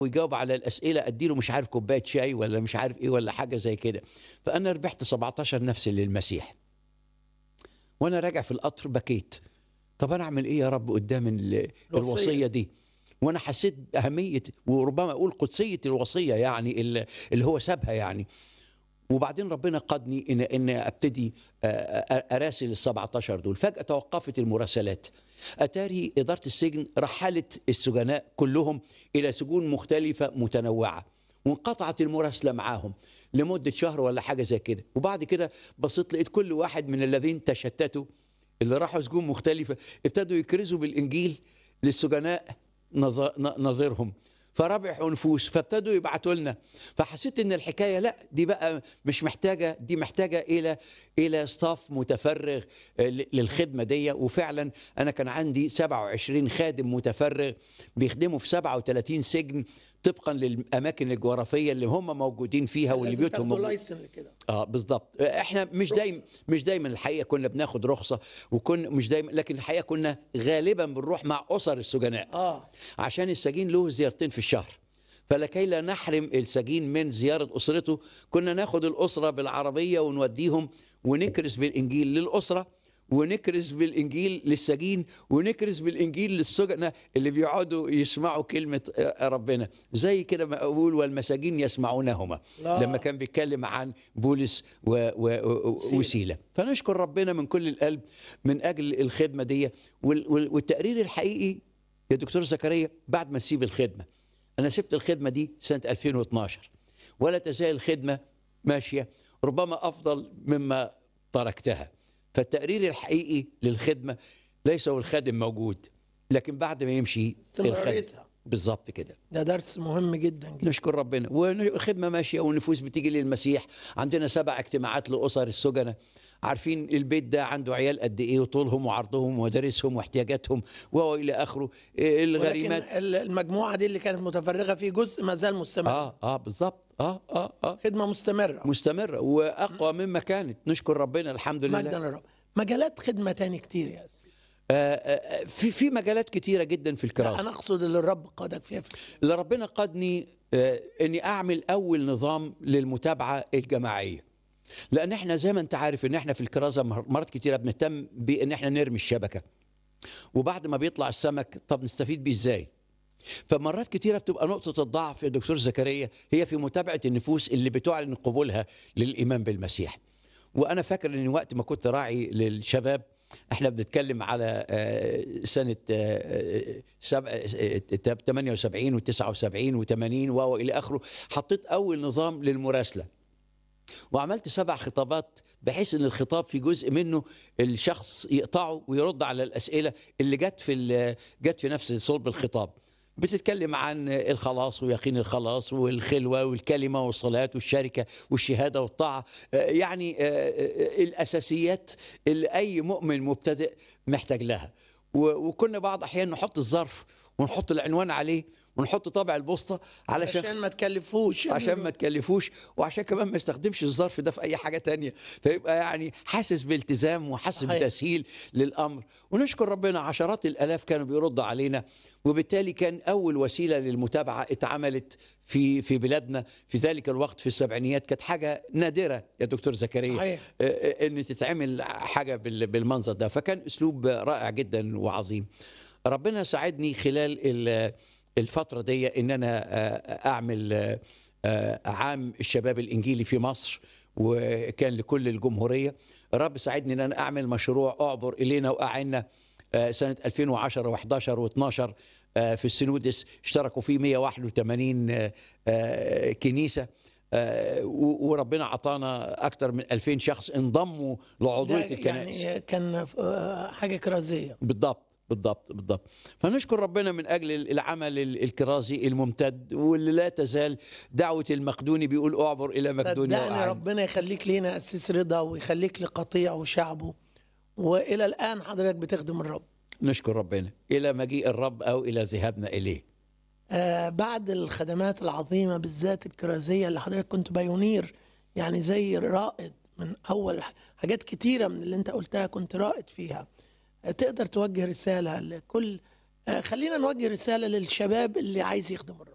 ويجاوب على الاسئله اديله مش عارف كوبايه شاي ولا مش عارف ايه ولا حاجه زي كده فانا ربحت 17 نفس للمسيح وانا راجع في القطر بكيت طب انا اعمل ايه يا رب قدام ال- الوصية. الوصيه دي وانا حسيت باهميه وربما اقول قدسيه الوصيه يعني ال- اللي هو سابها يعني وبعدين ربنا قادني ان ان ابتدي آه، آه، اراسل ال 17 دول فجاه توقفت المراسلات اتاري اداره السجن رحلت السجناء كلهم الى سجون مختلفه متنوعه وانقطعت المراسله معاهم لمده شهر ولا حاجه زي كده وبعد كده بصيت لقيت كل واحد من الذين تشتتوا اللي راحوا سجون مختلفه ابتدوا يكرزوا بالانجيل للسجناء نظ- ن- نظيرهم فربحوا نفوس فابتدوا يبعتوا لنا فحسيت ان الحكايه لا دي بقى مش محتاجه دي محتاجه الى الى ستاف متفرغ آه، ل- للخدمه دي وفعلا انا كان عندي 27 خادم متفرغ بيخدموا في 37 سجن طبقا للاماكن الجغرافيه اللي هم موجودين فيها واللي لازم بيوتهم تاخدوا موجود- لايسن لكده اه بالضبط احنا مش دايما مش دايما الحقيقه كنا بناخد رخصه وكنا مش دايما لكن الحقيقه كنا غالبا بنروح مع اسر السجناء اه عشان السجين له زيارتين في الشهر فلكي لا نحرم السجين من زيارة أسرته كنا ناخد الأسرة بالعربية ونوديهم ونكرس بالإنجيل للأسرة ونكرس بالإنجيل للسجين ونكرس بالإنجيل للسجنة اللي بيقعدوا يسمعوا كلمة آه، ربنا زي كده ما أقول والمساجين يسمعونهما آه. لما كان بيتكلم عن بولس و و و سيلة. وسيلة فنشكر ربنا من كل القلب من أجل الخدمة دي وال- وال- والتقرير الحقيقي يا دكتور زكريا بعد ما تسيب الخدمة أنا سبت الخدمة دي سنة 2012 ولا تزال الخدمة ماشية ربما أفضل مما تركتها فالتقرير الحقيقي للخدمة ليس هو الخادم موجود لكن بعد ما يمشي الخادم استمراريتها بالظبط كده ده درس مهم جدا جدا نشكر ربنا والخدمه ماشيه والنفوس بتيجي للمسيح عندنا سبع اجتماعات لاسر السجنه عارفين البيت ده عنده عيال قد ايه وطولهم وعرضهم ومدارسهم واحتياجاتهم والى اخره إيه ولكن الغريمات ال- المجموعه دي اللي كانت متفرغه في جزء ما زال مستمر اه اه بالظبط اه اه اه خدمه مستمره مستمره واقوى مما كانت نشكر ربنا الحمد مجدا لله للرب مجالات خدمه تاني كتير يا سيدي آه آه في في مجالات كتيره جدا في الكراسه انا اقصد اللي الرب قادك فيها في اللي ربنا قادني آه، اني اعمل اول نظام للمتابعه الجماعيه لان احنا زي ما انت عارف ان احنا في الكرازه مر- مرات كتيره بنهتم بان احنا نرمي الشبكه وبعد ما بيطلع السمك طب نستفيد بيه ازاي فمرات كتيره بتبقى نقطه الضعف يا دكتور زكريا هي في متابعه النفوس اللي بتعلن قبولها للايمان بالمسيح وانا فاكر ان وقت ما كنت راعي للشباب احنا بنتكلم على آه، سنه آه، سبع- آه، 78 و79 و80 والى اخره حطيت اول نظام للمراسله وعملت سبع خطابات بحيث ان الخطاب في جزء منه الشخص يقطعه ويرد على الاسئله اللي جت في ال- جت في نفس صلب الخطاب بتتكلم عن الخلاص ويقين الخلاص والخلوه والكلمه والصلاه والشركه والشهاده والطاعه آه، يعني آه، آه، الاساسيات اللي اي مؤمن مبتدئ محتاج لها و- وكنا بعض احيان نحط الظرف ونحط العنوان عليه ونحط طابع البوسطه علشان عشان ما تكلفوش عشان ما تكلفوش وعشان كمان ما يستخدمش الظرف ده في اي حاجه تانية فيبقى يعني حاسس بالتزام وحاسس صحيح. بتسهيل للامر ونشكر ربنا عشرات الالاف كانوا بيردوا علينا وبالتالي كان اول وسيله للمتابعه اتعملت في في بلادنا في ذلك الوقت في السبعينيات كانت حاجه نادره يا دكتور زكريا صحيح. آه، آه، ان تتعمل حاجه بال- بالمنظر ده فكان اسلوب رائع جدا وعظيم ربنا ساعدني خلال ال- الفتره دي ان انا آه، اعمل آه، آه، عام الشباب الانجيلي في مصر وكان لكل الجمهوريه الرب ساعدني ان انا اعمل مشروع اعبر الينا واعنا آه، سنه 2010 و11 و12 في السنودس اشتركوا فيه 181 آه، آه، كنيسه آه، و- وربنا عطانا اكثر من 2000 شخص انضموا لعضويه ده الكنائس يعني كان آه، حاجه كرازيه بالضبط بالضبط بالضبط فنشكر ربنا من اجل العمل ال- الكرازي الممتد واللي لا تزال دعوه المقدوني بيقول اعبر الى مقدونيا صدقني وأعن. ربنا يخليك لينا اسيس رضا ويخليك لقطيع وشعبه والى الان حضرتك بتخدم الرب نشكر ربنا الى مجيء الرب او الى ذهابنا اليه آه بعد الخدمات العظيمه بالذات الكرازيه اللي حضرتك كنت بايونير يعني زي رائد من اول ح- حاجات كتيره من اللي انت قلتها كنت رائد فيها آه تقدر توجه رساله لكل آه خلينا نوجه رساله للشباب اللي عايز يخدم الرب